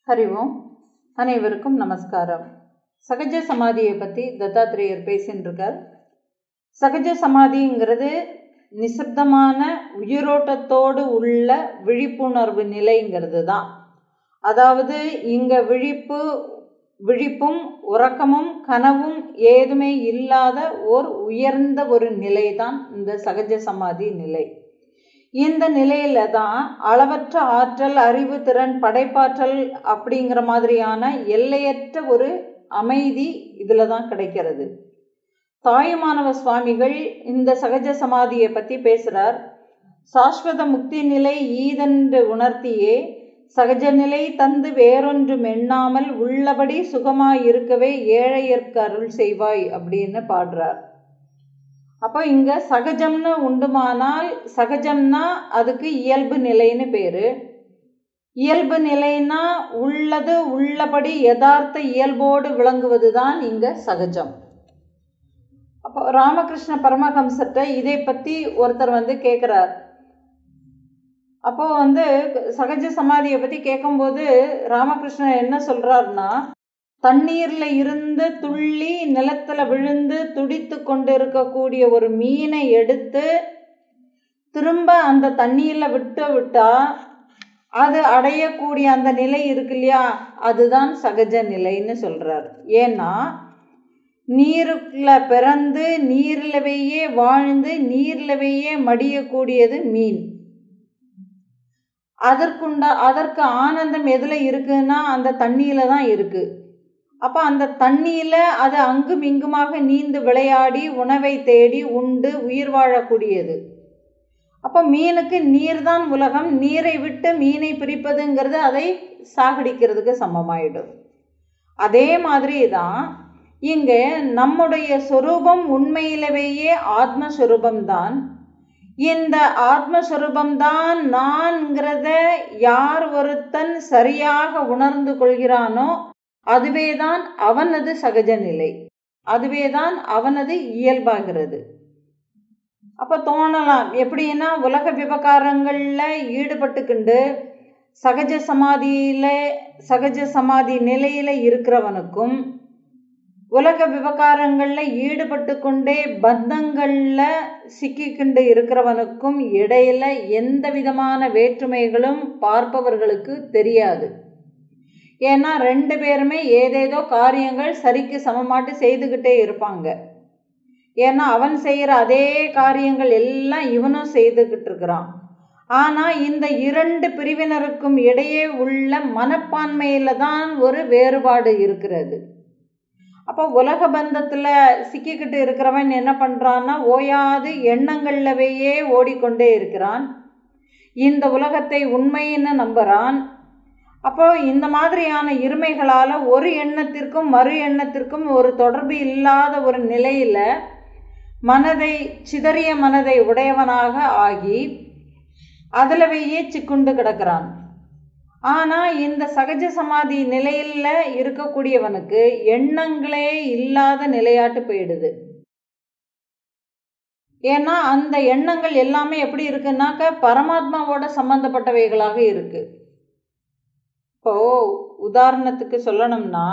ஹரி ஓம் அனைவருக்கும் நமஸ்காரம் சகஜ சமாதியை பற்றி தத்தாத்திரேயர் பேசின்னு இருக்கார் சகஜ சமாதிங்கிறது நிசப்தமான உயிரோட்டத்தோடு உள்ள விழிப்புணர்வு நிலைங்கிறது தான் அதாவது இங்கே விழிப்பு விழிப்பும் உறக்கமும் கனவும் ஏதுமே இல்லாத ஓர் உயர்ந்த ஒரு நிலை தான் இந்த சகஜ சமாதி நிலை இந்த நிலையில தான் அளவற்ற ஆற்றல் அறிவு திறன் படைப்பாற்றல் அப்படிங்கிற மாதிரியான எல்லையற்ற ஒரு அமைதி இதில் தான் கிடைக்கிறது தாயுமானவ சுவாமிகள் இந்த சகஜ சமாதியை பற்றி பேசுகிறார் சாஸ்வத முக்தி நிலை ஈதென்று உணர்த்தியே சகஜ நிலை தந்து வேறொன்றும் எண்ணாமல் உள்ளபடி சுகமாய் இருக்கவே ஏழையர்க்கு அருள் செய்வாய் அப்படின்னு பாடுறார் அப்போ இங்கே சகஜம்னு உண்டுமானால் சகஜம்னா அதுக்கு இயல்பு நிலைன்னு பேர் இயல்பு நிலைன்னா உள்ளது உள்ளபடி யதார்த்த இயல்போடு விளங்குவது தான் இங்கே சகஜம் அப்போ ராமகிருஷ்ண பரமஹம்சர்கிட்ட இதை பற்றி ஒருத்தர் வந்து கேட்குறார் அப்போ வந்து சகஜ சமாதியை பற்றி கேட்கும்போது ராமகிருஷ்ணன் என்ன சொல்கிறாருன்னா தண்ணீரில் இருந்து துள்ளி நிலத்தில் விழுந்து துடித்து கொண்டு இருக்கக்கூடிய ஒரு மீனை எடுத்து திரும்ப அந்த தண்ணியில் விட்டு விட்டா அது அடையக்கூடிய அந்த நிலை இருக்கு இல்லையா அதுதான் சகஜ நிலைன்னு சொல்கிறார் ஏன்னா நீருக்குள்ள பிறந்து நீர்லவையே வாழ்ந்து நீர்லவையே மடியக்கூடியது மீன் அதற்குண்டா அதற்கு ஆனந்தம் எதில் இருக்குன்னா அந்த தண்ணியில் தான் இருக்குது அப்போ அந்த தண்ணியில் அது அங்கும் இங்குமாக நீந்து விளையாடி உணவை தேடி உண்டு உயிர் வாழக்கூடியது அப்போ மீனுக்கு நீர் தான் உலகம் நீரை விட்டு மீனை பிரிப்பதுங்கிறது அதை சாகடிக்கிறதுக்கு சமமாயிடும் அதே மாதிரி தான் இங்கே நம்முடைய சொரூபம் உண்மையிலவேயே ஆத்மஸ்வரூபம்தான் இந்த ஆத்மஸ்வரூபம்தான் நான்கிறத யார் ஒருத்தன் சரியாக உணர்ந்து கொள்கிறானோ அதுவேதான் அவனது சகஜ நிலை அதுவேதான் அவனது இயல்பாகிறது அப்போ தோணலாம் எப்படின்னா உலக விவகாரங்களில் ஈடுபட்டுக்கிண்டு சகஜ சமாதியில் சகஜ சமாதி நிலையில் இருக்கிறவனுக்கும் உலக விவகாரங்களில் ஈடுபட்டு கொண்டே பந்தங்களில் சிக்கிக்கிண்டு இருக்கிறவனுக்கும் இடையில எந்த விதமான வேற்றுமைகளும் பார்ப்பவர்களுக்கு தெரியாது ஏன்னா ரெண்டு பேருமே ஏதேதோ காரியங்கள் சரிக்கு சமமாட்டு செய்துக்கிட்டே இருப்பாங்க ஏன்னா அவன் செய்கிற அதே காரியங்கள் எல்லாம் இவனும் செய்துக்கிட்டு இருக்கிறான் ஆனால் இந்த இரண்டு பிரிவினருக்கும் இடையே உள்ள மனப்பான்மையில் தான் ஒரு வேறுபாடு இருக்கிறது அப்போ உலக பந்தத்தில் சிக்கிக்கிட்டு இருக்கிறவன் என்ன பண்ணுறான்னா ஓயாது எண்ணங்கள்லவையே ஓடிக்கொண்டே இருக்கிறான் இந்த உலகத்தை உண்மைன்னு நம்புகிறான் அப்போ இந்த மாதிரியான இருமைகளால் ஒரு எண்ணத்திற்கும் மறு எண்ணத்திற்கும் ஒரு தொடர்பு இல்லாத ஒரு நிலையில் மனதை சிதறிய மனதை உடையவனாக ஆகி அதிலவையே சிக்குண்டு கிடக்கிறான் ஆனால் இந்த சகஜ சமாதி நிலையில் இருக்கக்கூடியவனுக்கு எண்ணங்களே இல்லாத நிலையாட்டு போயிடுது ஏன்னா அந்த எண்ணங்கள் எல்லாமே எப்படி இருக்குன்னாக்க பரமாத்மாவோட சம்பந்தப்பட்டவைகளாக இருக்கு இப்போ உதாரணத்துக்கு சொல்லணும்னா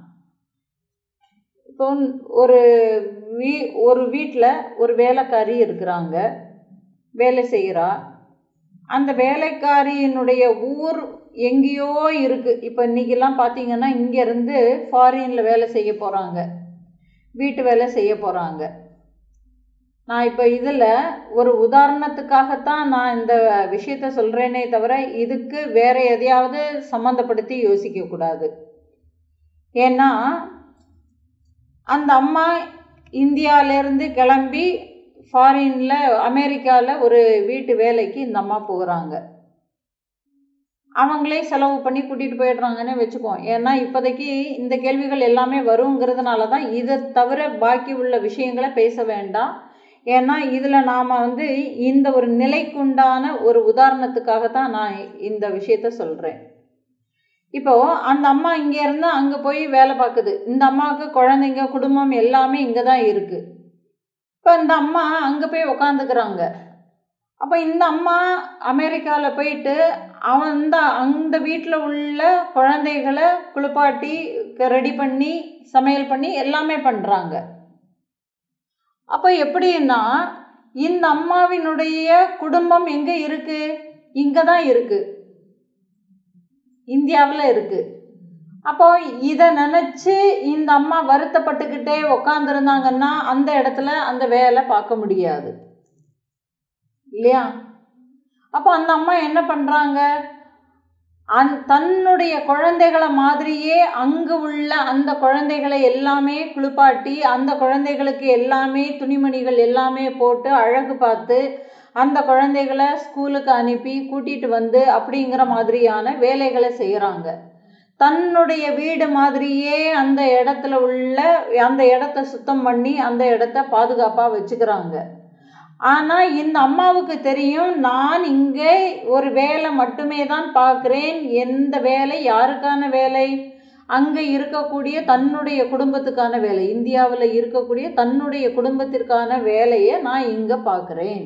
இப்போ ஒரு வீ ஒரு வீட்டில் ஒரு வேலைக்காரி இருக்கிறாங்க வேலை செய்கிறா அந்த வேலைக்காரியினுடைய ஊர் எங்கேயோ இருக்குது இப்போ இன்றைக்கெல்லாம் பார்த்தீங்கன்னா இங்கேருந்து ஃபாரினில் வேலை செய்ய போகிறாங்க வீட்டு வேலை செய்ய போகிறாங்க நான் இப்போ இதில் ஒரு உதாரணத்துக்காகத்தான் நான் இந்த விஷயத்த சொல்கிறேனே தவிர இதுக்கு வேற எதையாவது சம்மந்தப்படுத்தி யோசிக்கக்கூடாது ஏன்னா அந்த அம்மா இந்தியாவிலேருந்து கிளம்பி ஃபாரினில் அமெரிக்காவில் ஒரு வீட்டு வேலைக்கு இந்த அம்மா போகிறாங்க அவங்களே செலவு பண்ணி கூட்டிகிட்டு போயிடுறாங்கன்னு வச்சுக்குவோம் ஏன்னா இப்போதைக்கு இந்த கேள்விகள் எல்லாமே வருங்கிறதுனால தான் இதை தவிர பாக்கி உள்ள விஷயங்களை பேச வேண்டாம் ஏன்னா இதில் நாம் வந்து இந்த ஒரு நிலைக்குண்டான ஒரு உதாரணத்துக்காக தான் நான் இந்த விஷயத்த சொல்கிறேன் இப்போது அந்த அம்மா இங்கேருந்து அங்கே போய் வேலை பார்க்குது இந்த அம்மாவுக்கு குழந்தைங்க குடும்பம் எல்லாமே இங்கே தான் இருக்குது இப்போ இந்த அம்மா அங்கே போய் உக்காந்துக்கிறாங்க அப்போ இந்த அம்மா அமெரிக்காவில் போயிட்டு அவன் அந்த அந்த வீட்டில் உள்ள குழந்தைகளை குளிப்பாட்டி ரெடி பண்ணி சமையல் பண்ணி எல்லாமே பண்ணுறாங்க அப்போ எப்படின்னா இந்த அம்மாவினுடைய குடும்பம் எங்கே இருக்கு இங்கே தான் இருக்கு இந்தியாவில் இருக்கு அப்போ இதை நினச்சி இந்த அம்மா வருத்தப்பட்டுக்கிட்டே உக்காந்துருந்தாங்கன்னா அந்த இடத்துல அந்த வேலை பார்க்க முடியாது இல்லையா அப்போ அந்த அம்மா என்ன பண்ணுறாங்க அந் தன்னுடைய குழந்தைகளை மாதிரியே அங்கு உள்ள அந்த குழந்தைகளை எல்லாமே குளிப்பாட்டி அந்த குழந்தைகளுக்கு எல்லாமே துணிமணிகள் எல்லாமே போட்டு அழகு பார்த்து அந்த குழந்தைகளை ஸ்கூலுக்கு அனுப்பி கூட்டிகிட்டு வந்து அப்படிங்கிற மாதிரியான வேலைகளை செய்கிறாங்க தன்னுடைய வீடு மாதிரியே அந்த இடத்துல உள்ள அந்த இடத்த சுத்தம் பண்ணி அந்த இடத்த பாதுகாப்பாக வச்சுக்கிறாங்க ஆனால் இந்த அம்மாவுக்கு தெரியும் நான் இங்கே ஒரு வேலை மட்டுமே தான் பார்க்குறேன் எந்த வேலை யாருக்கான வேலை அங்கே இருக்கக்கூடிய தன்னுடைய குடும்பத்துக்கான வேலை இந்தியாவில் இருக்கக்கூடிய தன்னுடைய குடும்பத்திற்கான வேலையை நான் இங்கே பார்க்குறேன்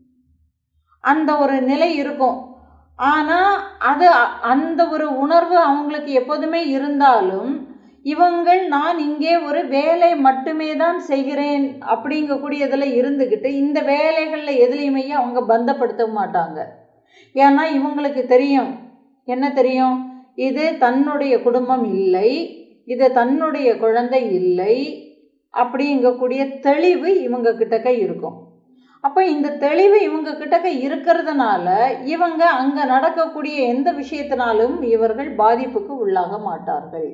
அந்த ஒரு நிலை இருக்கும் ஆனால் அது அந்த ஒரு உணர்வு அவங்களுக்கு எப்போதுமே இருந்தாலும் இவங்கள் நான் இங்கே ஒரு வேலை மட்டுமே தான் செய்கிறேன் அப்படிங்கக்கூடியதில் இருந்துக்கிட்டு இந்த வேலைகளில் எதுலேயுமே அவங்க பந்தப்படுத்த மாட்டாங்க ஏன்னா இவங்களுக்கு தெரியும் என்ன தெரியும் இது தன்னுடைய குடும்பம் இல்லை இது தன்னுடைய குழந்தை இல்லை அப்படிங்கக்கூடிய தெளிவு இவங்க கிட்டக்க இருக்கும் அப்போ இந்த தெளிவு இவங்க கிட்டக்க இருக்கிறதுனால இவங்க அங்கே நடக்கக்கூடிய எந்த விஷயத்தினாலும் இவர்கள் பாதிப்புக்கு உள்ளாக மாட்டார்கள்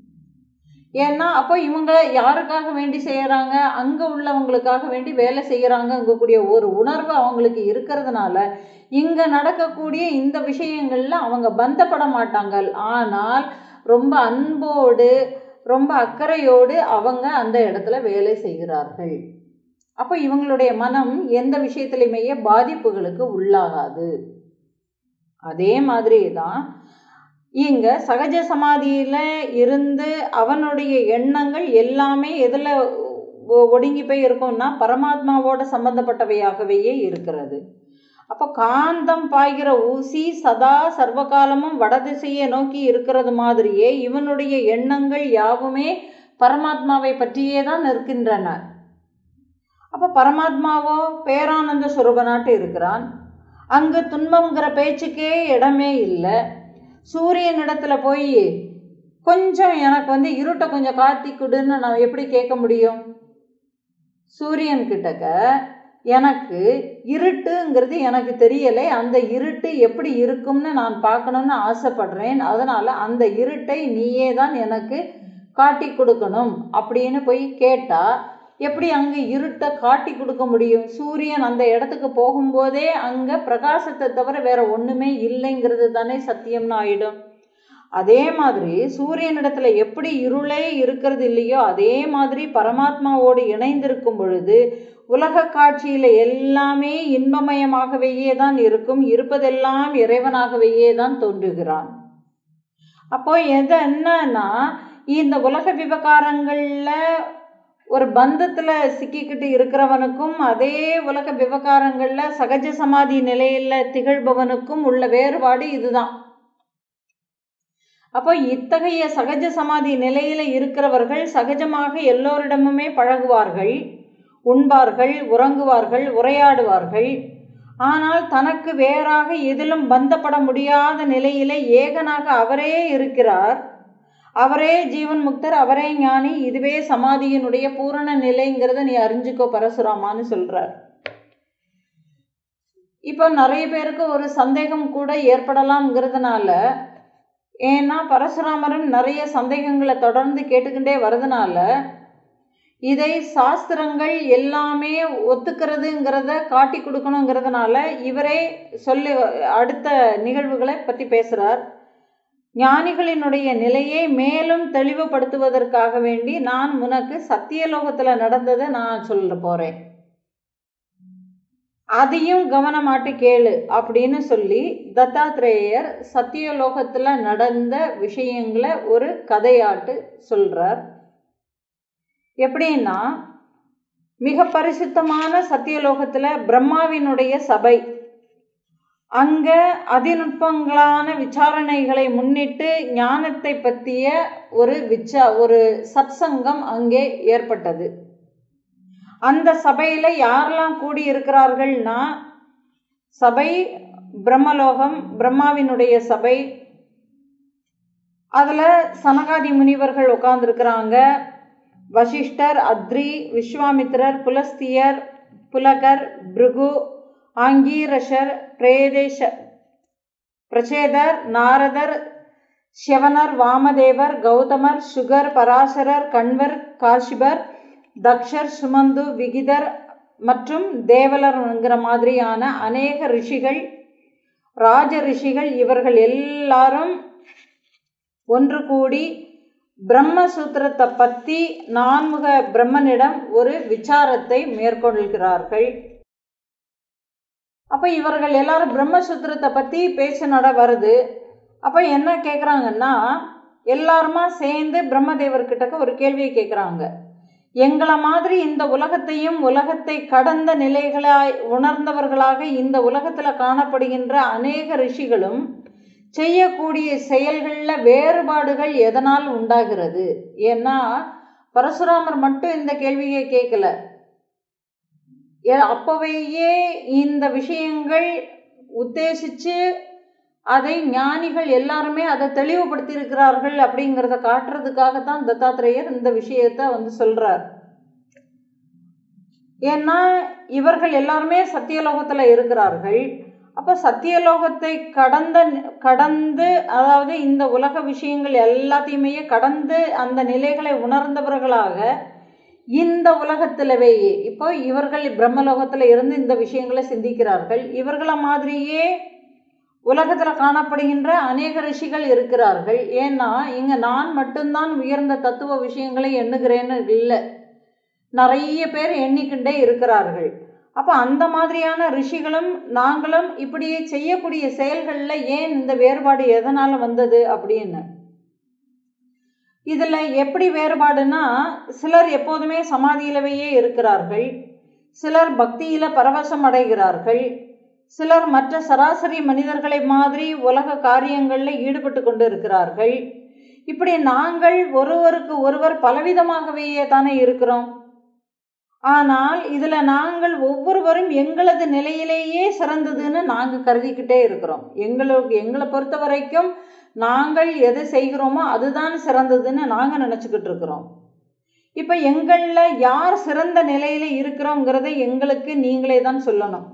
ஏன்னா அப்போ இவங்க யாருக்காக வேண்டி செய்கிறாங்க அங்கே உள்ளவங்களுக்காக வேண்டி வேலை செய்கிறாங்கங்கக்கூடிய ஒரு உணர்வு அவங்களுக்கு இருக்கிறதுனால இங்கே நடக்கக்கூடிய இந்த விஷயங்களில் அவங்க பந்தப்பட மாட்டாங்க ஆனால் ரொம்ப அன்போடு ரொம்ப அக்கறையோடு அவங்க அந்த இடத்துல வேலை செய்கிறார்கள் அப்போ இவங்களுடைய மனம் எந்த விஷயத்துலையுமே பாதிப்புகளுக்கு உள்ளாகாது அதே மாதிரி தான் இங்க சகஜ சமாதியில இருந்து அவனுடைய எண்ணங்கள் எல்லாமே எதில் ஒடுங்கி போய் இருக்கும்னா பரமாத்மாவோட சம்பந்தப்பட்டவையாகவே இருக்கிறது அப்போ காந்தம் பாய்கிற ஊசி சதா சர்வகாலமும் வடதிசையை நோக்கி இருக்கிறது மாதிரியே இவனுடைய எண்ணங்கள் யாவுமே பரமாத்மாவை பற்றியே தான் நிற்கின்றன அப்போ பரமாத்மாவோ பேரானந்த சுரூபனாட்டு இருக்கிறான் அங்கு துன்பங்கிற பேச்சுக்கே இடமே இல்லை சூரியன் இடத்துல போய் கொஞ்சம் எனக்கு வந்து இருட்டை கொஞ்சம் காத்தி கொடுன்னு நான் எப்படி கேட்க முடியும் சூரியன் கிட்டக்க எனக்கு இருட்டுங்கிறது எனக்கு தெரியலை அந்த இருட்டு எப்படி இருக்கும்னு நான் பார்க்கணுன்னு ஆசைப்படுறேன் அதனால் அந்த இருட்டை நீயே தான் எனக்கு காட்டி கொடுக்கணும் அப்படின்னு போய் கேட்டால் எப்படி அங்கே இருட்டை காட்டி கொடுக்க முடியும் சூரியன் அந்த இடத்துக்கு போகும்போதே அங்கே பிரகாசத்தை தவிர வேற ஒன்றுமே இல்லைங்கிறது தானே சத்தியம்னு ஆயிடும் அதே மாதிரி சூரியனிடத்துல எப்படி இருளே இருக்கிறது இல்லையோ அதே மாதிரி பரமாத்மாவோடு இணைந்திருக்கும் பொழுது உலக காட்சியில எல்லாமே இன்பமயமாகவே தான் இருக்கும் இருப்பதெல்லாம் இறைவனாகவே தான் தோன்றுகிறான் அப்போ எது என்னன்னா இந்த உலக விவகாரங்கள்ல ஒரு பந்தத்தில் சிக்கிக்கிட்டு இருக்கிறவனுக்கும் அதே உலக விவகாரங்களில் சகஜ சமாதி நிலையில் திகழ்பவனுக்கும் உள்ள வேறுபாடு இதுதான் அப்போ இத்தகைய சகஜ சமாதி நிலையில இருக்கிறவர்கள் சகஜமாக எல்லோரிடமுமே பழகுவார்கள் உண்பார்கள் உறங்குவார்கள் உரையாடுவார்கள் ஆனால் தனக்கு வேறாக எதிலும் பந்தப்பட முடியாத நிலையில ஏகனாக அவரே இருக்கிறார் அவரே ஜீவன் முக்தர் அவரே ஞானி இதுவே சமாதியினுடைய பூரண நிலைங்கிறத நீ அறிஞ்சுக்கோ பரசுராமான்னு சொல்றார் இப்போ நிறைய பேருக்கு ஒரு சந்தேகம் கூட ஏற்படலாம்ங்கிறதுனால ஏன்னா பரசுராமரும் நிறைய சந்தேகங்களை தொடர்ந்து கேட்டுக்கிட்டே வரதுனால இதை சாஸ்திரங்கள் எல்லாமே ஒத்துக்கிறதுங்கிறத காட்டி கொடுக்கணுங்கிறதுனால இவரே சொல்லி அடுத்த நிகழ்வுகளை பற்றி பேசுகிறார் ஞானிகளினுடைய நிலையை மேலும் தெளிவுபடுத்துவதற்காக வேண்டி நான் உனக்கு சத்தியலோகத்தில் நடந்ததை நான் சொல்ல போகிறேன் அதையும் கவனமாட்டு கேளு அப்படின்னு சொல்லி தத்தாத்ரேயர் சத்தியலோகத்தில் நடந்த விஷயங்களை ஒரு கதையாட்டு சொல்கிறார் எப்படின்னா மிக பரிசுத்தமான சத்தியலோகத்தில் பிரம்மாவினுடைய சபை அங்க அதிநுட்பங்களான விசாரணைகளை முன்னிட்டு ஞானத்தை பற்றிய ஒரு விச்சா ஒரு சத்சங்கம் அங்கே ஏற்பட்டது அந்த சபையில் யாரெல்லாம் கூடி இருக்கிறார்கள்னா சபை பிரம்மலோகம் பிரம்மாவினுடைய சபை அதில் சனகாதி முனிவர்கள் உட்கார்ந்துருக்கிறாங்க வசிஷ்டர் அத்ரி விஸ்வாமித்திரர் புலஸ்தியர் புலகர் பிருகு ஆங்கீரஷர் பிரேதேஷ பிரச்சேதர் நாரதர் சிவனர் வாமதேவர் கௌதமர் சுகர் பராசரர் கண்வர் காஷிபர் தக்ஷர் சுமந்து விகிதர் மற்றும் தேவலர்ங்கிற மாதிரியான அநேக ரிஷிகள் ராஜ ரிஷிகள் இவர்கள் எல்லாரும் ஒன்று கூடி பிரம்மசூத்திரத்தை பற்றி நான்முக பிரம்மனிடம் ஒரு விசாரத்தை மேற்கொள்கிறார்கள் அப்போ இவர்கள் எல்லாரும் பிரம்மசூத்திரத்தை பற்றி பேச்சு நட வருது அப்போ என்ன கேட்குறாங்கன்னா எல்லாருமா சேர்ந்து பிரம்மதேவர்கிட்டக்க ஒரு கேள்வியை கேட்குறாங்க எங்களை மாதிரி இந்த உலகத்தையும் உலகத்தை கடந்த நிலைகளாய் உணர்ந்தவர்களாக இந்த உலகத்தில் காணப்படுகின்ற அநேக ரிஷிகளும் செய்யக்கூடிய செயல்களில் வேறுபாடுகள் எதனால் உண்டாகிறது ஏன்னா பரசுராமர் மட்டும் இந்த கேள்வியை கேட்கல அப்பவையே இந்த விஷயங்கள் உத்தேசித்து அதை ஞானிகள் எல்லாருமே அதை தெளிவுபடுத்தி இருக்கிறார்கள் அப்படிங்கிறத காட்டுறதுக்காகத்தான் தத்தாத்திரேயர் இந்த விஷயத்த வந்து சொல்றார் ஏன்னா இவர்கள் எல்லாருமே சத்தியலோகத்தில் இருக்கிறார்கள் அப்போ சத்தியலோகத்தை கடந்த கடந்து அதாவது இந்த உலக விஷயங்கள் எல்லாத்தையுமே கடந்து அந்த நிலைகளை உணர்ந்தவர்களாக இந்த உலகத்திலவே இப்போ இவர்கள் பிரம்மலோகத்தில் இருந்து இந்த விஷயங்களை சிந்திக்கிறார்கள் இவர்களை மாதிரியே உலகத்தில் காணப்படுகின்ற அநேக ரிஷிகள் இருக்கிறார்கள் ஏன்னா இங்கே நான் மட்டும்தான் உயர்ந்த தத்துவ விஷயங்களை எண்ணுகிறேன்னு இல்லை நிறைய பேர் எண்ணிக்கிண்டே இருக்கிறார்கள் அப்போ அந்த மாதிரியான ரிஷிகளும் நாங்களும் இப்படியே செய்யக்கூடிய செயல்களில் ஏன் இந்த வேறுபாடு எதனால் வந்தது அப்படின்னு இதில் எப்படி வேறுபாடுனா சிலர் எப்போதுமே சமாதியிலவையே இருக்கிறார்கள் சிலர் பக்தியில் பரவசம் அடைகிறார்கள் சிலர் மற்ற சராசரி மனிதர்களை மாதிரி உலக காரியங்களில் ஈடுபட்டு கொண்டு இருக்கிறார்கள் இப்படி நாங்கள் ஒருவருக்கு ஒருவர் பலவிதமாகவே தானே இருக்கிறோம் ஆனால் இதில் நாங்கள் ஒவ்வொருவரும் எங்களது நிலையிலேயே சிறந்ததுன்னு நாங்கள் கருதிக்கிட்டே இருக்கிறோம் எங்களுக்கு எங்களை பொறுத்த வரைக்கும் நாங்கள் எதை செய்கிறோமோ அதுதான் சிறந்ததுன்னு நாங்கள் நினச்சிக்கிட்டு இருக்கிறோம் இப்போ எங்களில் யார் சிறந்த நிலையில் இருக்கிறோங்கிறத எங்களுக்கு நீங்களே தான் சொல்லணும்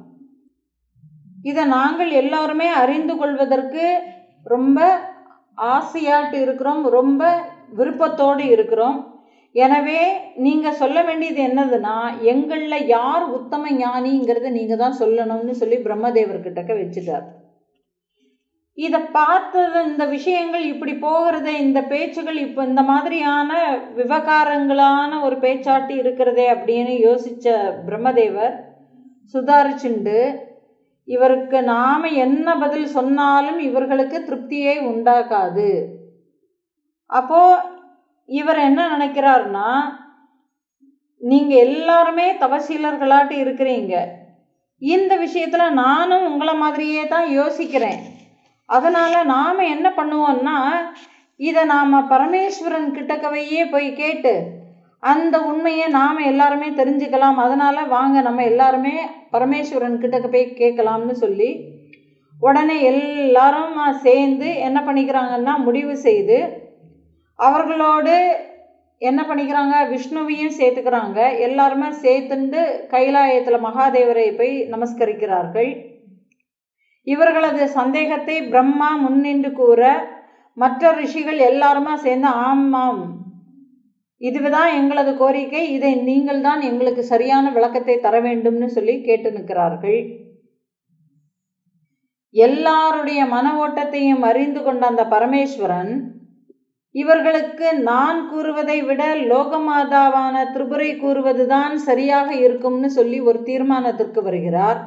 இதை நாங்கள் எல்லாருமே அறிந்து கொள்வதற்கு ரொம்ப ஆசையாட்டு இருக்கிறோம் ரொம்ப விருப்பத்தோடு இருக்கிறோம் எனவே நீங்கள் சொல்ல வேண்டியது என்னதுன்னா எங்களில் யார் உத்தம ஞானிங்கிறத நீங்கள் தான் சொல்லணும்னு சொல்லி பிரம்மதேவர்கிட்டக்க வச்சுட்டார் இதை பார்த்தது இந்த விஷயங்கள் இப்படி போகிறத இந்த பேச்சுகள் இப்போ இந்த மாதிரியான விவகாரங்களான ஒரு பேச்சாட்டு இருக்கிறதே அப்படின்னு யோசித்த பிரம்மதேவர் சுதாரிச்சுண்டு இவருக்கு நாம் என்ன பதில் சொன்னாலும் இவர்களுக்கு திருப்தியே உண்டாக்காது அப்போது இவர் என்ன நினைக்கிறாருன்னா நீங்கள் எல்லாருமே தவசீலர்களாட்டு இருக்கிறீங்க இந்த விஷயத்தில் நானும் உங்களை மாதிரியே தான் யோசிக்கிறேன் அதனால் நாம் என்ன பண்ணுவோம்னா இதை நாம் பரமேஸ்வரன் கிட்டக்கவையே போய் கேட்டு அந்த உண்மையை நாம் எல்லாருமே தெரிஞ்சுக்கலாம் அதனால் வாங்க நம்ம எல்லாருமே பரமேஸ்வரன் கிட்டக்க போய் கேட்கலாம்னு சொல்லி உடனே எல்லாரும் சேர்ந்து என்ன பண்ணிக்கிறாங்கன்னா முடிவு செய்து அவர்களோடு என்ன பண்ணிக்கிறாங்க விஷ்ணுவையும் சேர்த்துக்கிறாங்க எல்லாருமே சேர்த்துண்டு கைலாயத்தில் மகாதேவரை போய் நமஸ்கரிக்கிறார்கள் இவர்களது சந்தேகத்தை பிரம்மா முன்னின்று கூற மற்ற ரிஷிகள் எல்லாருமா சேர்ந்து ஆமாம் இதுதான் எங்களது கோரிக்கை இதை நீங்கள் தான் எங்களுக்கு சரியான விளக்கத்தை தர வேண்டும்னு சொல்லி கேட்டு நிற்கிறார்கள் எல்லாருடைய மன ஓட்டத்தையும் அறிந்து கொண்ட அந்த பரமேஸ்வரன் இவர்களுக்கு நான் கூறுவதை விட லோகமாதாவான திரிபுரை கூறுவதுதான் சரியாக இருக்கும்னு சொல்லி ஒரு தீர்மானத்திற்கு வருகிறார்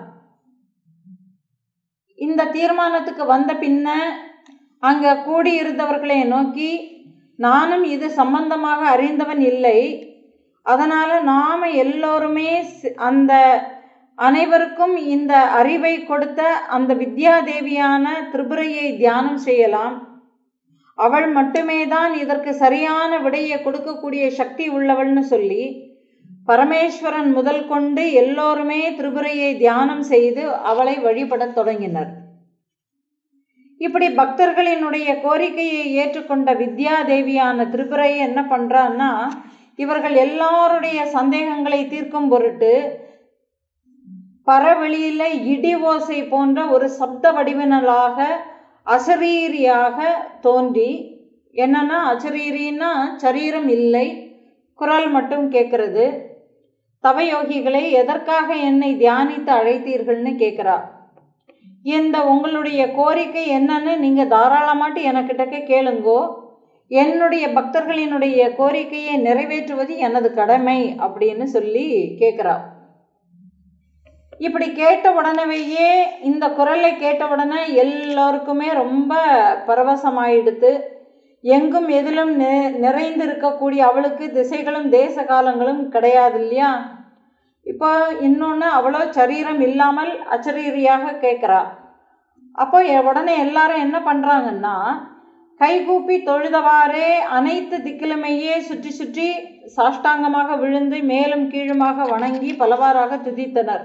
இந்த தீர்மானத்துக்கு வந்த பின்ன அங்கே கூடியிருந்தவர்களை நோக்கி நானும் இது சம்பந்தமாக அறிந்தவன் இல்லை அதனால் நாம் எல்லோருமே அந்த அனைவருக்கும் இந்த அறிவை கொடுத்த அந்த வித்யா தேவியான திரிபுரையை தியானம் செய்யலாம் அவள் மட்டுமே தான் இதற்கு சரியான விடையை கொடுக்கக்கூடிய சக்தி உள்ளவள்னு சொல்லி பரமேஸ்வரன் முதல் கொண்டு எல்லோருமே திரிபுரையை தியானம் செய்து அவளை வழிபடத் தொடங்கினர் இப்படி பக்தர்களினுடைய கோரிக்கையை ஏற்றுக்கொண்ட வித்யா தேவியான திரிபுரை என்ன பண்றான்னா இவர்கள் எல்லாருடைய சந்தேகங்களை தீர்க்கும் பொருட்டு பரவெளியில இடி ஓசை போன்ற ஒரு சப்த வடிவினலாக அசரீரியாக தோன்றி என்னன்னா அசரீரின்னா சரீரம் இல்லை குரல் மட்டும் கேட்கறது தவயோகிகளை எதற்காக என்னை தியானித்து அழைத்தீர்கள்னு கேட்குறா இந்த உங்களுடைய கோரிக்கை என்னன்னு நீங்கள் தாராளமாட்டு எனக்கிட்டக்க கேளுங்கோ என்னுடைய பக்தர்களினுடைய கோரிக்கையை நிறைவேற்றுவது எனது கடமை அப்படின்னு சொல்லி கேட்குறா இப்படி கேட்ட உடனேயே இந்த குரலை கேட்ட உடனே எல்லோருக்குமே ரொம்ப பரவசமாயிடுத்து எங்கும் எதிலும் நி நிறைந்து இருக்கக்கூடிய அவளுக்கு திசைகளும் தேச காலங்களும் கிடையாது இல்லையா இப்போ இன்னொன்று அவளோ சரீரம் இல்லாமல் அச்சரீரியாக கேட்குறா அப்போ உடனே எல்லாரும் என்ன பண்ணுறாங்கன்னா கைகூப்பி தொழுதவாறே அனைத்து திக்கிலுமையே சுற்றி சுற்றி சாஷ்டாங்கமாக விழுந்து மேலும் கீழுமாக வணங்கி பலவாறாக துதித்தனர்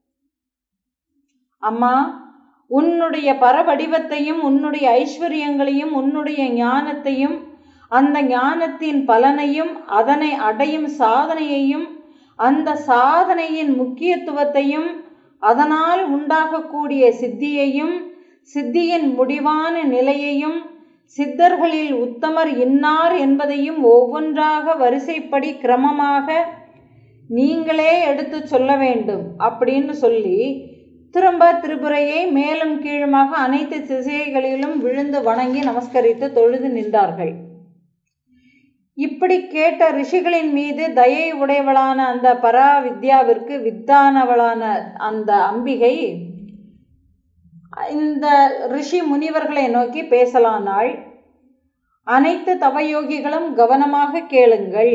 அம்மா உன்னுடைய பரவடிவத்தையும் உன்னுடைய ஐஸ்வர்யங்களையும் உன்னுடைய ஞானத்தையும் அந்த ஞானத்தின் பலனையும் அதனை அடையும் சாதனையையும் அந்த சாதனையின் முக்கியத்துவத்தையும் அதனால் உண்டாகக்கூடிய சித்தியையும் சித்தியின் முடிவான நிலையையும் சித்தர்களில் உத்தமர் இன்னார் என்பதையும் ஒவ்வொன்றாக வரிசைப்படி கிரமமாக நீங்களே எடுத்து சொல்ல வேண்டும் அப்படின்னு சொல்லி திரும்ப திரிபுரையை மேலும் கீழுமாக அனைத்து திசைகளிலும் விழுந்து வணங்கி நமஸ்கரித்து தொழுது நின்றார்கள் இப்படி கேட்ட ரிஷிகளின் மீது தயை உடையவளான அந்த பரா வித்யாவிற்கு வித்தானவளான அந்த அம்பிகை இந்த ரிஷி முனிவர்களை நோக்கி பேசலானாள் அனைத்து தவயோகிகளும் கவனமாக கேளுங்கள்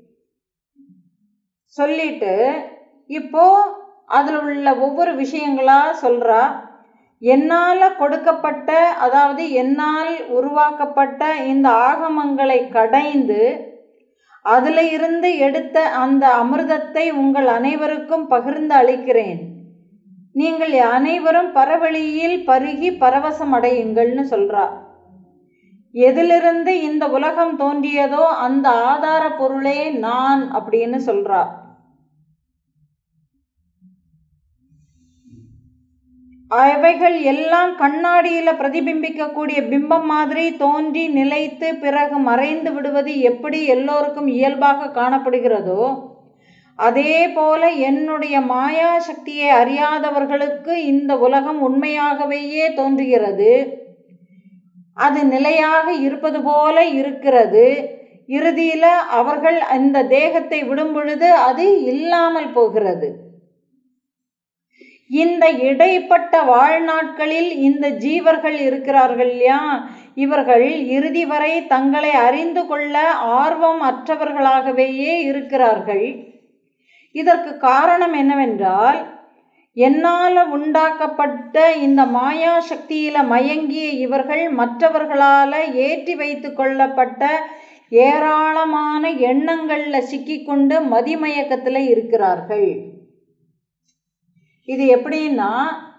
சொல்லிட்டு இப்போ அதில் உள்ள ஒவ்வொரு விஷயங்களா சொல்றா என்னால் கொடுக்கப்பட்ட அதாவது என்னால் உருவாக்கப்பட்ட இந்த ஆகமங்களை கடைந்து அதில் இருந்து எடுத்த அந்த அமிர்தத்தை உங்கள் அனைவருக்கும் பகிர்ந்து அளிக்கிறேன் நீங்கள் அனைவரும் பரவழியில் பருகி பரவசம் அடையுங்கள்னு சொல்றா எதிலிருந்து இந்த உலகம் தோன்றியதோ அந்த ஆதார பொருளே நான் அப்படின்னு சொல்றா அவைகள் எல்லாம் கண்ணாடியில் பிரதிபிம்பிக்கக்கூடிய பிம்பம் மாதிரி தோன்றி நிலைத்து பிறகு மறைந்து விடுவது எப்படி எல்லோருக்கும் இயல்பாக காணப்படுகிறதோ அதே போல என்னுடைய மாயா சக்தியை அறியாதவர்களுக்கு இந்த உலகம் உண்மையாகவேயே தோன்றுகிறது அது நிலையாக இருப்பது போல இருக்கிறது இறுதியில் அவர்கள் இந்த தேகத்தை விடும் பொழுது அது இல்லாமல் போகிறது இந்த இடைப்பட்ட வாழ்நாட்களில் இந்த ஜீவர்கள் இருக்கிறார்கள் இல்லையா இவர்கள் இறுதி வரை தங்களை அறிந்து கொள்ள ஆர்வம் அற்றவர்களாகவேயே இருக்கிறார்கள் இதற்கு காரணம் என்னவென்றால் என்னால் உண்டாக்கப்பட்ட இந்த மாயா சக்தியில மயங்கிய இவர்கள் மற்றவர்களால ஏற்றி வைத்து கொள்ளப்பட்ட ஏராளமான எண்ணங்கள்ல சிக்கிக்கொண்டு மதிமயக்கத்தில் இருக்கிறார்கள் இது எப்படின்னா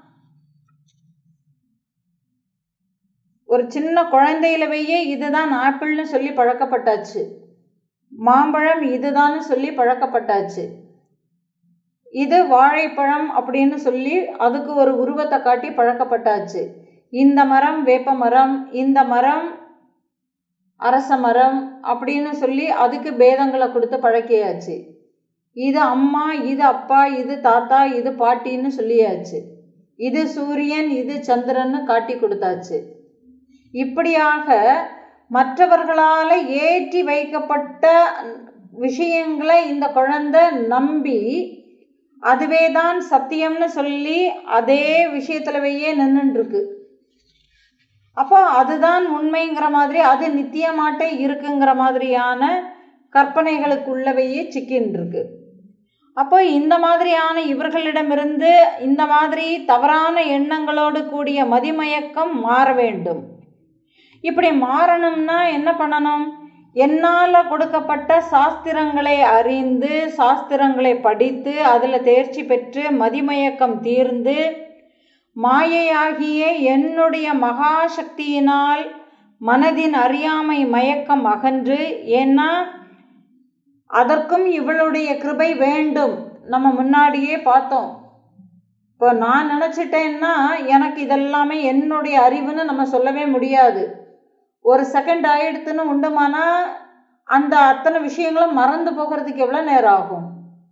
ஒரு சின்ன குழந்தையிலவையே இதுதான் ஆப்பிள்னு சொல்லி பழக்கப்பட்டாச்சு மாம்பழம் இதுதான்னு சொல்லி பழக்கப்பட்டாச்சு இது வாழைப்பழம் அப்படின்னு சொல்லி அதுக்கு ஒரு உருவத்தை காட்டி பழக்கப்பட்டாச்சு இந்த மரம் வேப்ப மரம் இந்த மரம் அரச மரம் அப்படின்னு சொல்லி அதுக்கு பேதங்களை கொடுத்து பழக்கியாச்சு இது அம்மா இது அப்பா இது தாத்தா இது பாட்டின்னு சொல்லியாச்சு இது சூரியன் இது சந்திரன்னு காட்டி கொடுத்தாச்சு இப்படியாக மற்றவர்களால் ஏற்றி வைக்கப்பட்ட விஷயங்களை இந்த குழந்தை நம்பி அதுவே தான் சத்தியம்னு சொல்லி அதே விஷயத்துலவையே நின்றுருக்கு அப்போ அதுதான் உண்மைங்கிற மாதிரி அது நித்தியமாட்டே இருக்குங்கிற மாதிரியான கற்பனைகளுக்குள்ளவையே சிக்கின்னு இருக்கு அப்போ இந்த மாதிரியான இவர்களிடமிருந்து இந்த மாதிரி தவறான எண்ணங்களோடு கூடிய மதிமயக்கம் மாற வேண்டும் இப்படி மாறணும்னா என்ன பண்ணணும் என்னால் கொடுக்கப்பட்ட சாஸ்திரங்களை அறிந்து சாஸ்திரங்களை படித்து அதில் தேர்ச்சி பெற்று மதிமயக்கம் தீர்ந்து மாயையாகிய என்னுடைய மகாசக்தியினால் மனதின் அறியாமை மயக்கம் அகன்று ஏன்னா அதற்கும் இவளுடைய கிருபை வேண்டும் நம்ம முன்னாடியே பார்த்தோம் இப்போ நான் நினச்சிட்டேன்னா எனக்கு இதெல்லாமே என்னுடைய அறிவுன்னு நம்ம சொல்லவே முடியாது ஒரு செகண்ட் ஆயிடுத்துன்னு உண்டுமானா அந்த அத்தனை விஷயங்களும் மறந்து போகிறதுக்கு எவ்வளோ நேரம் ஆகும்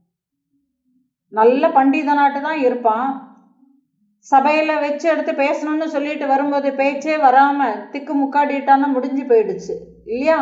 நல்ல பண்டிதனாட்டு தான் இருப்பான் சபையில் வச்சு எடுத்து பேசணும்னு சொல்லிட்டு வரும்போது பேச்சே வராமல் திக்கு முக்காடிட்டான்னா முடிஞ்சு போயிடுச்சு இல்லையா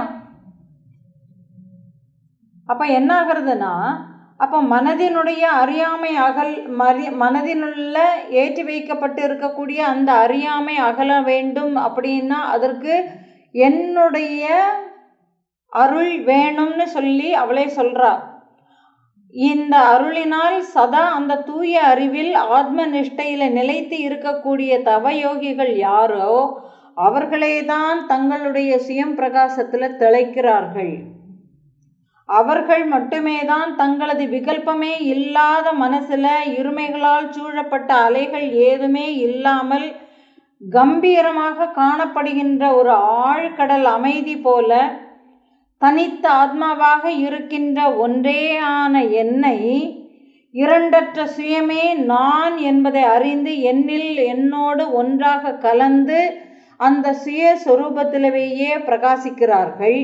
அப்போ என்ன ஆகுறதுன்னா அப்போ மனதினுடைய அறியாமை அகல் மறி மனதினுள்ள ஏற்றி வைக்கப்பட்டு இருக்கக்கூடிய அந்த அறியாமை அகல வேண்டும் அப்படின்னா அதற்கு என்னுடைய அருள் வேணும்னு சொல்லி அவளே சொல்றா இந்த அருளினால் சதா அந்த தூய அறிவில் ஆத்ம நிஷ்டையில நிலைத்து இருக்கக்கூடிய தவயோகிகள் யாரோ அவர்களே தான் தங்களுடைய சுயம் பிரகாசத்துல திளைக்கிறார்கள் அவர்கள் மட்டுமே தான் தங்களது விகல்பமே இல்லாத மனசுல இருமைகளால் சூழப்பட்ட அலைகள் ஏதுமே இல்லாமல் கம்பீரமாக காணப்படுகின்ற ஒரு ஆழ்கடல் அமைதி போல தனித்த ஆத்மாவாக இருக்கின்ற ஒன்றேயான என்னை இரண்டற்ற சுயமே நான் என்பதை அறிந்து என்னில் என்னோடு ஒன்றாக கலந்து அந்த சுய சொரூபத்திலேயே பிரகாசிக்கிறார்கள்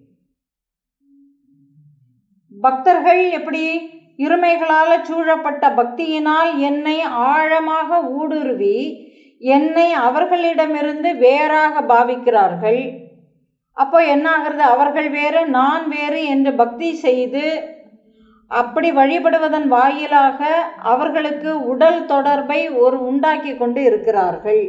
பக்தர்கள் எப்படி இருமைகளால் சூழப்பட்ட பக்தியினால் என்னை ஆழமாக ஊடுருவி என்னை அவர்களிடமிருந்து வேறாக பாவிக்கிறார்கள் அப்போ என்ன ஆகிறது அவர்கள் வேறு நான் வேறு என்று பக்தி செய்து அப்படி வழிபடுவதன் வாயிலாக அவர்களுக்கு உடல் தொடர்பை ஒரு உண்டாக்கி கொண்டு இருக்கிறார்கள்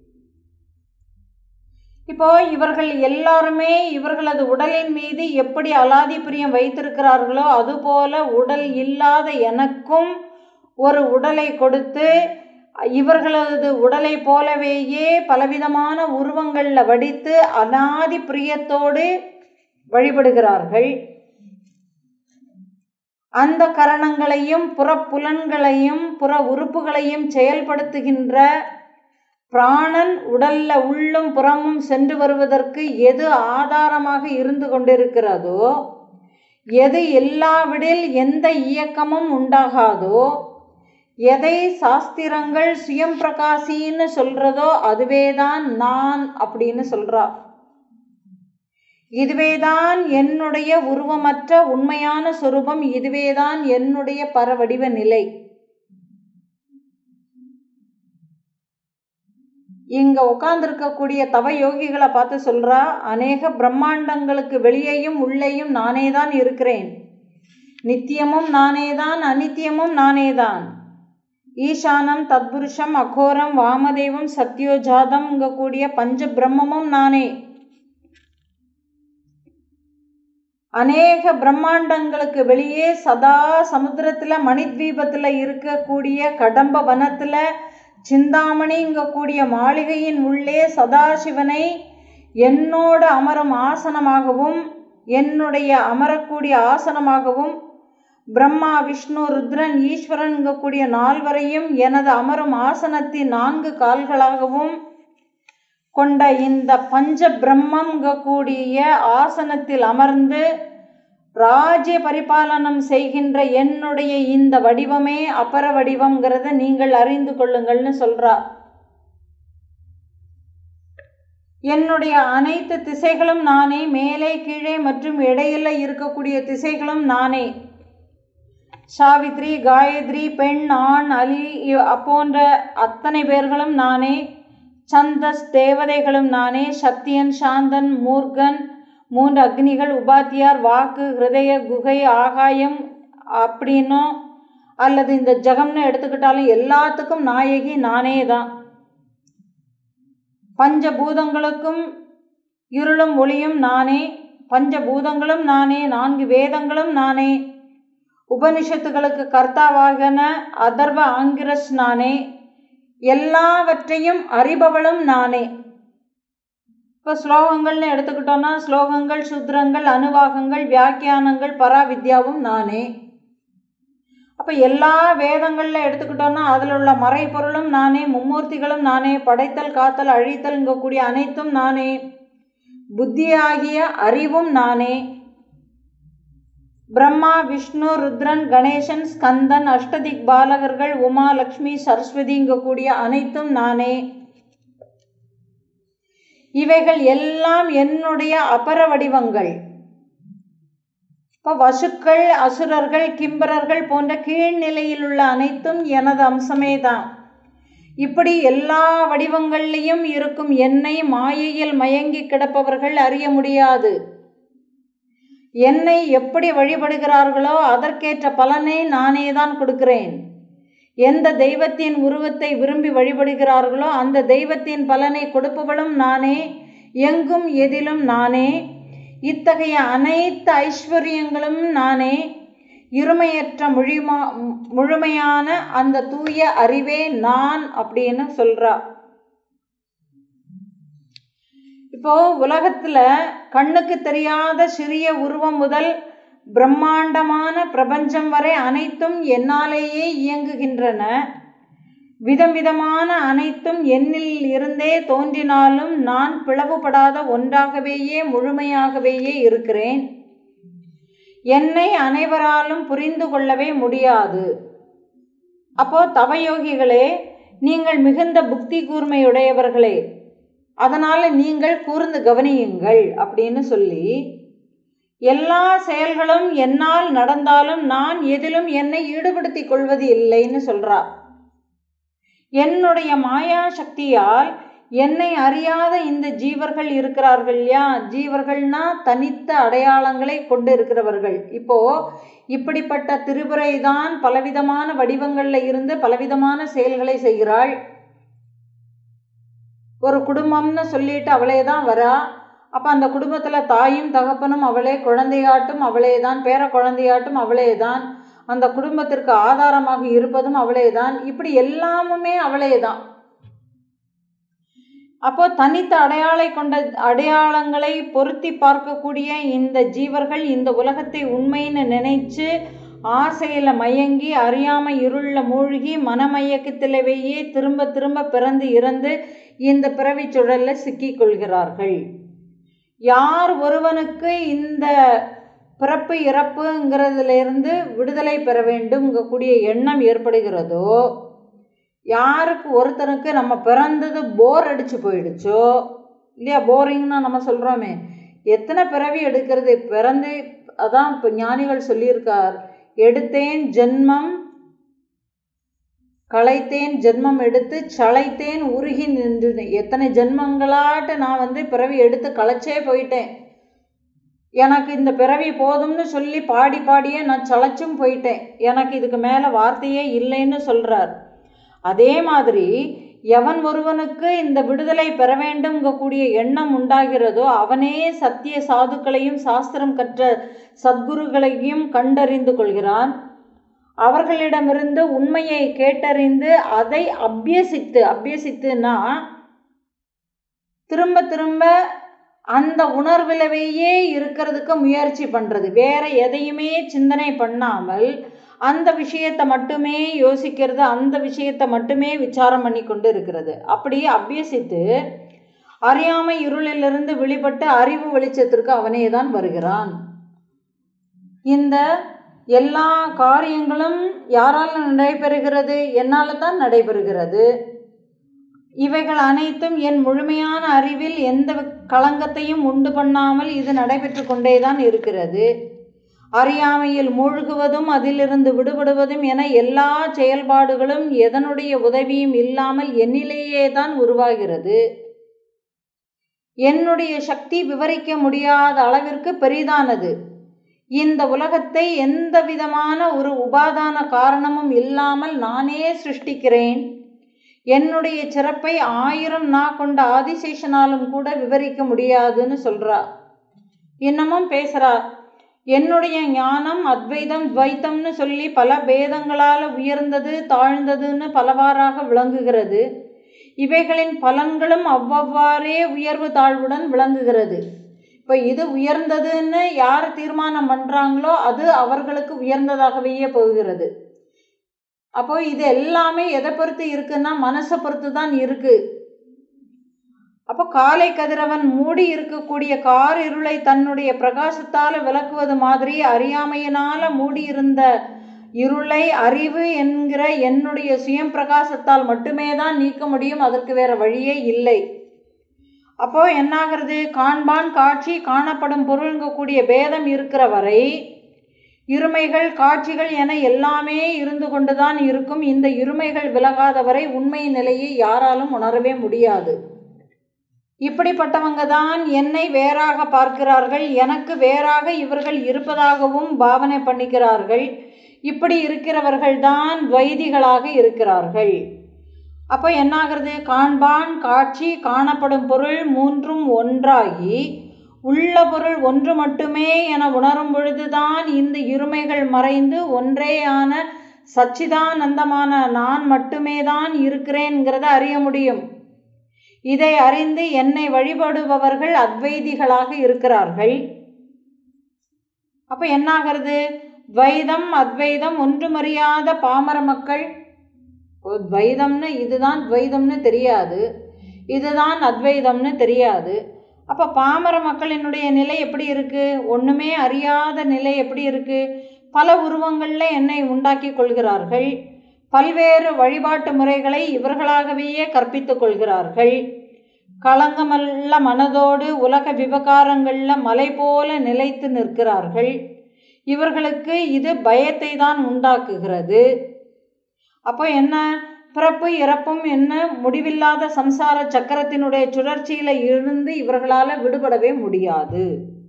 இப்போ இவர்கள் எல்லாருமே இவர்களது உடலின் மீது எப்படி அலாதி பிரியம் வைத்திருக்கிறார்களோ அதுபோல உடல் இல்லாத எனக்கும் ஒரு உடலை கொடுத்து இவர்களது உடலை போலவேயே பலவிதமான உருவங்களில் வடித்து அனாதி பிரியத்தோடு வழிபடுகிறார்கள் அந்த கரணங்களையும் புறப்புலன்களையும் புற உறுப்புகளையும் செயல்படுத்துகின்ற பிராணன் உடல்ல உள்ளும் புறமும் சென்று வருவதற்கு எது ஆதாரமாக இருந்து கொண்டிருக்கிறதோ எது எல்லாவிடில் எந்த இயக்கமும் உண்டாகாதோ எதை சாஸ்திரங்கள் சுயம் பிரகாசின்னு சொல்றதோ அதுவேதான் நான் அப்படின்னு சொல்றா இதுவேதான் என்னுடைய உருவமற்ற உண்மையான சொரூபம் இதுவேதான் என்னுடைய பரவடிவ நிலை இங்க உட்கார்ந்துருக்கக்கூடிய தவ யோகிகளை பார்த்து சொல்றா அநேக பிரம்மாண்டங்களுக்கு வெளியேயும் உள்ளேயும் நானே தான் இருக்கிறேன் நித்தியமும் நானேதான் அனித்தியமும் நானேதான் ஈசானம் தத்புருஷம் அகோரம் வாமதேவம் சத்யோஜாதம் கூடிய பஞ்ச பிரம்மமும் நானே அநேக பிரம்மாண்டங்களுக்கு வெளியே சதா சமுத்திரத்துல மணித்வீபத்துல இருக்கக்கூடிய கடம்ப வனத்துல சிந்தாமணிங்கக்கூடிய மாளிகையின் உள்ளே சதாசிவனை என்னோடு அமரும் ஆசனமாகவும் என்னுடைய அமரக்கூடிய ஆசனமாகவும் பிரம்மா விஷ்ணு ருத்ரன் ஈஸ்வரன்கக்கூடிய நால்வரையும் எனது அமரும் ஆசனத்தின் நான்கு கால்களாகவும் கொண்ட இந்த பஞ்ச பிரம்மங்கக்கூடிய ஆசனத்தில் அமர்ந்து ராஜ்ய பரிபாலனம் செய்கின்ற என்னுடைய இந்த வடிவமே அபர வடிவம்ங்கிறத நீங்கள் அறிந்து கொள்ளுங்கள்னு சொல்றா என்னுடைய அனைத்து திசைகளும் நானே மேலே கீழே மற்றும் இடையில இருக்கக்கூடிய திசைகளும் நானே சாவித்ரி காயத்ரி பெண் ஆண் அலி போன்ற அத்தனை பேர்களும் நானே சந்தஸ் தேவதைகளும் நானே சத்தியன் சாந்தன் மூர்கன் மூன்று அக்னிகள் உபாத்தியார் வாக்கு ஹிருதய குகை ஆகாயம் அப்படின்னும் அல்லது இந்த ஜகம்னு எடுத்துக்கிட்டாலும் எல்லாத்துக்கும் நாயகி நானே தான் பஞ்சபூதங்களுக்கும் இருளும் ஒளியும் நானே பஞ்சபூதங்களும் நானே நான்கு வேதங்களும் நானே உபனிஷத்துகளுக்கு கர்த்தாவாகன அதர்வ ஆங்கிரஸ் நானே எல்லாவற்றையும் அறிபவளும் நானே இப்போ ஸ்லோகங்கள்னு எடுத்துக்கிட்டோம்னா ஸ்லோகங்கள் சுத்ரங்கள் அனுவாகங்கள் வியாக்கியானங்கள் பராவித்யாவும் நானே அப்போ எல்லா வேதங்களில் எடுத்துக்கிட்டோம்னா அதில் உள்ள மறைப்பொருளும் நானே மும்மூர்த்திகளும் நானே படைத்தல் காத்தல் அழித்தல்ங்கக்கூடிய அனைத்தும் நானே புத்தியாகிய அறிவும் நானே பிரம்மா விஷ்ணு ருத்ரன் கணேசன் ஸ்கந்தன் அஷ்டதிக் பாலகர்கள் உமா லக்ஷ்மி சரஸ்வதிங்கக்கூடிய அனைத்தும் நானே இவைகள் எல்லாம் என்னுடைய அபர வடிவங்கள் இப்போ வசுக்கள் அசுரர்கள் கிம்பரர்கள் போன்ற கீழ்நிலையில் உள்ள அனைத்தும் எனது அம்சமே தான் இப்படி எல்லா வடிவங்கள்லையும் இருக்கும் என்னை மாயையில் மயங்கி கிடப்பவர்கள் அறிய முடியாது என்னை எப்படி வழிபடுகிறார்களோ அதற்கேற்ற பலனை நானே தான் கொடுக்கிறேன் எந்த தெய்வத்தின் உருவத்தை விரும்பி வழிபடுகிறார்களோ அந்த தெய்வத்தின் பலனை கொடுப்பவளும் நானே எங்கும் எதிலும் நானே இத்தகைய அனைத்து ஐஸ்வர்யங்களும் நானே இருமையற்ற முழுமா முழுமையான அந்த தூய அறிவே நான் அப்படின்னு சொல்றா இப்போ உலகத்துல கண்ணுக்கு தெரியாத சிறிய உருவம் முதல் பிரம்மாண்டமான பிரபஞ்சம் வரை அனைத்தும் என்னாலேயே இயங்குகின்றன விதம் விதமான அனைத்தும் என்னில் இருந்தே தோன்றினாலும் நான் பிளவுபடாத ஒன்றாகவேயே முழுமையாகவேயே இருக்கிறேன் என்னை அனைவராலும் புரிந்து கொள்ளவே முடியாது அப்போ தவயோகிகளே நீங்கள் மிகுந்த புக்தி கூர்மையுடையவர்களே அதனால நீங்கள் கூர்ந்து கவனியுங்கள் அப்படின்னு சொல்லி எல்லா செயல்களும் என்னால் நடந்தாலும் நான் எதிலும் என்னை ஈடுபடுத்திக் கொள்வது இல்லைன்னு சொல்றா என்னுடைய மாயா சக்தியால் என்னை அறியாத இந்த ஜீவர்கள் இருக்கிறார்கள் இல்லையா ஜீவர்கள்னா தனித்த அடையாளங்களை கொண்டு இருக்கிறவர்கள் இப்போ இப்படிப்பட்ட திருபுரை தான் பலவிதமான வடிவங்கள்ல இருந்து பலவிதமான செயல்களை செய்கிறாள் ஒரு குடும்பம்னு சொல்லிட்டு அவளே தான் வரா அப்போ அந்த குடும்பத்தில் தாயும் தகப்பனும் அவளே குழந்தையாட்டும் அவளே தான் பேர குழந்தையாட்டும் அவளே தான் அந்த குடும்பத்திற்கு ஆதாரமாக இருப்பதும் அவளே தான் இப்படி எல்லாமுமே அவளே தான் அப்போ தனித்த அடையாளை கொண்ட அடையாளங்களை பொருத்தி பார்க்கக்கூடிய இந்த ஜீவர்கள் இந்த உலகத்தை உண்மைன்னு நினைச்சு ஆசையில மயங்கி அறியாம இருள மூழ்கி மனமயக்கத்திலவேயே திரும்ப திரும்ப பிறந்து இறந்து இந்த பிறவி சுழல்ல சிக்கிக் கொள்கிறார்கள் யார் ஒருவனுக்கு இந்த பிறப்பு இறப்புங்கிறதுலேருந்து விடுதலை பெற வேண்டும்ங்கக்கூடிய எண்ணம் ஏற்படுகிறதோ யாருக்கு ஒருத்தனுக்கு நம்ம பிறந்தது போர் அடிச்சு போயிடுச்சோ இல்லையா போரிங்னா நம்ம சொல்கிறோமே எத்தனை பிறவி எடுக்கிறது பிறந்து அதான் இப்போ ஞானிகள் சொல்லியிருக்கார் எடுத்தேன் ஜென்மம் களைத்தேன் ஜென்மம் எடுத்து சளைத்தேன் உருகி நின்று எத்தனை ஜென்மங்களாட்டு நான் வந்து பிறவி எடுத்து களைச்சே போயிட்டேன் எனக்கு இந்த பிறவி போதும்னு சொல்லி பாடி பாடியே நான் சளைச்சும் போயிட்டேன் எனக்கு இதுக்கு மேலே வார்த்தையே இல்லைன்னு சொல்கிறார் அதே மாதிரி எவன் ஒருவனுக்கு இந்த விடுதலை பெற வேண்டும்ங்கக்கூடிய எண்ணம் உண்டாகிறதோ அவனே சத்திய சாதுக்களையும் சாஸ்திரம் கற்ற சத்குருகளையும் கண்டறிந்து கொள்கிறான் அவர்களிடமிருந்து உண்மையை கேட்டறிந்து அதை அபியசித்து அபியசித்துனா திரும்ப திரும்ப அந்த உணர்விலவையே இருக்கிறதுக்கு முயற்சி பண்ணுறது வேற எதையுமே சிந்தனை பண்ணாமல் அந்த விஷயத்தை மட்டுமே யோசிக்கிறது அந்த விஷயத்தை மட்டுமே விசாரம் பண்ணி கொண்டு இருக்கிறது அப்படி அபியசித்து அறியாமை இருளிலிருந்து வெளிப்பட்டு அறிவு வெளிச்சத்திற்கு அவனே தான் வருகிறான் இந்த எல்லா காரியங்களும் யாரால் நடைபெறுகிறது என்னால் தான் நடைபெறுகிறது இவைகள் அனைத்தும் என் முழுமையான அறிவில் எந்த களங்கத்தையும் உண்டு பண்ணாமல் இது நடைபெற்று கொண்டே தான் இருக்கிறது அறியாமையில் மூழ்குவதும் அதிலிருந்து விடுபடுவதும் என எல்லா செயல்பாடுகளும் எதனுடைய உதவியும் இல்லாமல் என்னிலேயே தான் உருவாகிறது என்னுடைய சக்தி விவரிக்க முடியாத அளவிற்கு பெரிதானது இந்த உலகத்தை எந்த விதமான ஒரு உபாதான காரணமும் இல்லாமல் நானே சிருஷ்டிக்கிறேன் என்னுடைய சிறப்பை ஆயிரம் நா கொண்ட ஆதிசேஷனாலும் கூட விவரிக்க முடியாதுன்னு சொல்றா இன்னமும் பேசுறா என்னுடைய ஞானம் அத்வைதம் துவைத்தம்னு சொல்லி பல பேதங்களால் உயர்ந்தது தாழ்ந்ததுன்னு பலவாறாக விளங்குகிறது இவைகளின் பலன்களும் அவ்வவ்வாறே உயர்வு தாழ்வுடன் விளங்குகிறது இப்போ இது உயர்ந்ததுன்னு யார் தீர்மானம் பண்ணுறாங்களோ அது அவர்களுக்கு உயர்ந்ததாகவே போகிறது அப்போ இது எல்லாமே எதை பொறுத்து இருக்குன்னா மனசை பொறுத்து தான் இருக்கு அப்போ காலை கதிரவன் மூடி இருக்கக்கூடிய கார் இருளை தன்னுடைய பிரகாசத்தால் விளக்குவது மாதிரி அறியாமையினால மூடியிருந்த இருளை அறிவு என்கிற என்னுடைய சுயம் பிரகாசத்தால் மட்டுமே தான் நீக்க முடியும் அதற்கு வேற வழியே இல்லை அப்போ என்னாகிறது காண்பான் காட்சி காணப்படும் பொருள்கக்கூடிய பேதம் இருக்கிற வரை இருமைகள் காட்சிகள் என எல்லாமே இருந்து கொண்டுதான் இருக்கும் இந்த இருமைகள் விலகாத வரை உண்மை நிலையை யாராலும் உணரவே முடியாது இப்படிப்பட்டவங்க தான் என்னை வேறாக பார்க்கிறார்கள் எனக்கு வேறாக இவர்கள் இருப்பதாகவும் பாவனை பண்ணிக்கிறார்கள் இப்படி இருக்கிறவர்கள் தான் துவைதிகளாக இருக்கிறார்கள் அப்போ என்னாகிறது காண்பான் காட்சி காணப்படும் பொருள் மூன்றும் ஒன்றாகி உள்ள பொருள் ஒன்று மட்டுமே என உணரும் பொழுதுதான் இந்த இருமைகள் மறைந்து ஒன்றேயான சச்சிதானந்தமான நான் மட்டுமே தான் இருக்கிறேன்கிறத அறிய முடியும் இதை அறிந்து என்னை வழிபடுபவர்கள் அத்வைதிகளாக இருக்கிறார்கள் அப்ப என்னாகிறது துவைதம் அத்வைதம் ஒன்றுமறியாத பாமர மக்கள் துவைதம்னு இதுதான் துவைதம்னு தெரியாது இதுதான் அத்வைதம்னு தெரியாது அப்போ பாமர மக்களினுடைய நிலை எப்படி இருக்கு ஒன்றுமே அறியாத நிலை எப்படி இருக்கு பல உருவங்களில் என்னை உண்டாக்கி கொள்கிறார்கள் பல்வேறு வழிபாட்டு முறைகளை இவர்களாகவே கற்பித்துக் கொள்கிறார்கள் களங்கமல்ல மனதோடு உலக விவகாரங்களில் மலை போல நிலைத்து நிற்கிறார்கள் இவர்களுக்கு இது பயத்தை தான் உண்டாக்குகிறது அப்போ என்ன பிறப்பு இறப்பும் என்ன முடிவில்லாத சம்சார சக்கரத்தினுடைய சுழற்சியில இருந்து இவர்களால் விடுபடவே முடியாது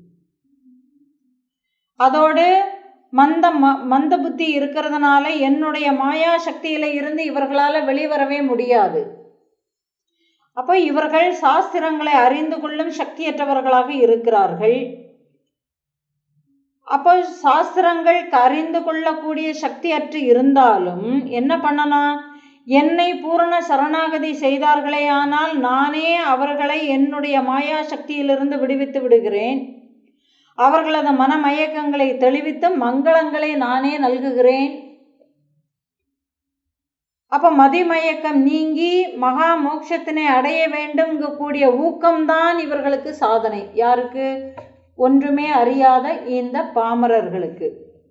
அதோடு மந்த ம மந்த புத்தி இருக்கிறதுனால என்னுடைய மாயா சக்தியில இருந்து இவர்களால் வெளிவரவே முடியாது அப்போ இவர்கள் சாஸ்திரங்களை அறிந்து கொள்ளும் சக்தியற்றவர்களாக இருக்கிறார்கள் அப்போ சாஸ்திரங்கள் அறிந்து கொள்ளக்கூடிய சக்தியற்று இருந்தாலும் என்ன பண்ணலாம் என்னை பூரண சரணாகதி செய்தார்களே ஆனால் நானே அவர்களை என்னுடைய மாயா சக்தியிலிருந்து விடுவித்து விடுகிறேன் அவர்களது மனமயக்கங்களை தெளிவித்து மங்களங்களை நானே நல்குகிறேன் அப்ப மதிமயக்கம் நீங்கி மகா மோட்சத்தினை அடைய வேண்டும் கூடிய ஊக்கம்தான் இவர்களுக்கு சாதனை யாருக்கு ஒன்றுமே அறியாத இந்த பாமரர்களுக்கு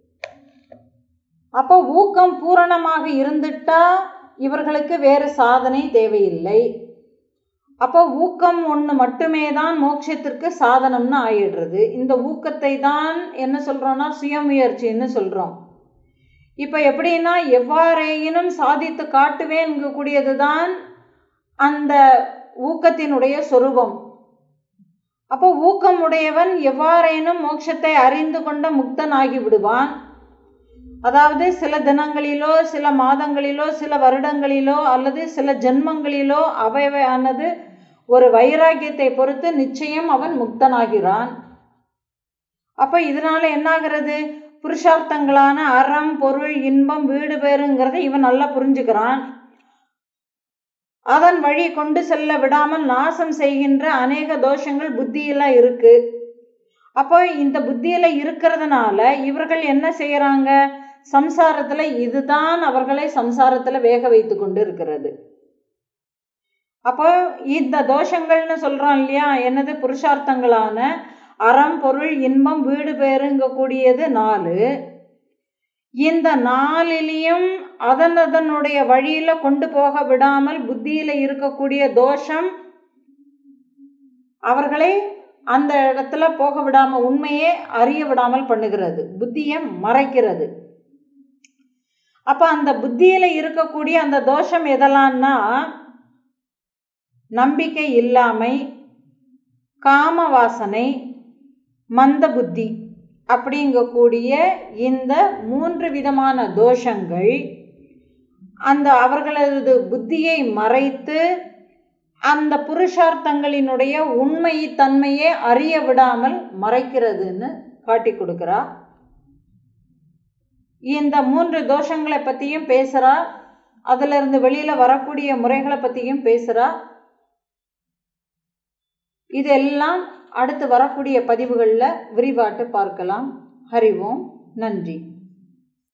அப்போ ஊக்கம் பூரணமாக இருந்துட்டா இவர்களுக்கு வேறு சாதனை தேவையில்லை அப்போ ஊக்கம் ஒன்று மட்டுமே தான் மோட்சத்திற்கு சாதனம்னு ஆயிடுறது இந்த ஊக்கத்தை தான் என்ன சொல்கிறோன்னா சுயமுயற்சின்னு சொல்கிறோம் இப்போ எப்படின்னா எவ்வாறேனும் சாதித்து காட்டுவேன்கக்கூடியது தான் அந்த ஊக்கத்தினுடைய சொரூபம் அப்போ ஊக்கம் உடையவன் எவ்வாறேனும் மோட்சத்தை அறிந்து கொண்ட முக்தன் ஆகி விடுவான் அதாவது சில தினங்களிலோ சில மாதங்களிலோ சில வருடங்களிலோ அல்லது சில ஜென்மங்களிலோ அவையானது ஒரு வைராக்கியத்தை பொறுத்து நிச்சயம் அவன் முக்தனாகிறான் அப்போ இதனால என்னாகிறது புருஷார்த்தங்களான அறம் பொருள் இன்பம் வீடு பேருங்கிறத இவன் நல்லா புரிஞ்சுக்கிறான் அதன் வழி கொண்டு செல்ல விடாமல் நாசம் செய்கின்ற அநேக தோஷங்கள் புத்தியில இருக்கு அப்போ இந்த புத்தியில இருக்கிறதுனால இவர்கள் என்ன செய்யறாங்க சம்சாரத்துல இதுதான் அவர்களை சம்சாரத்துல வேக வைத்து கொண்டு இருக்கிறது அப்போ இந்த தோஷங்கள்னு சொல்றோம் இல்லையா என்னது புருஷார்த்தங்களான அறம் பொருள் இன்பம் வீடு பேருங்க கூடியது நாலு இந்த நாளிலையும் அதன் அதனுடைய வழியில கொண்டு போக விடாமல் புத்தியில இருக்கக்கூடிய தோஷம் அவர்களை அந்த இடத்துல போக விடாம உண்மையே அறிய விடாமல் பண்ணுகிறது புத்தியை மறைக்கிறது அப்ப அந்த புத்தியில இருக்கக்கூடிய அந்த தோஷம் எதெல்லாம்னா நம்பிக்கை இல்லாமை காம வாசனை மந்த புத்தி அப்படிங்கக்கூடிய இந்த மூன்று விதமான தோஷங்கள் அந்த அவர்களது புத்தியை மறைத்து அந்த புருஷார்த்தங்களினுடைய உண்மை தன்மையை அறிய விடாமல் மறைக்கிறதுன்னு காட்டி கொடுக்குறா இந்த மூன்று தோஷங்களை பற்றியும் பேசுகிறா அதிலிருந்து வெளியில் வரக்கூடிய முறைகளை பற்றியும் பேசுகிறா இதெல்லாம் அடுத்து வரக்கூடிய பதிவுகளில் விரிவாட்டு பார்க்கலாம் ஹரி ஓம் நன்றி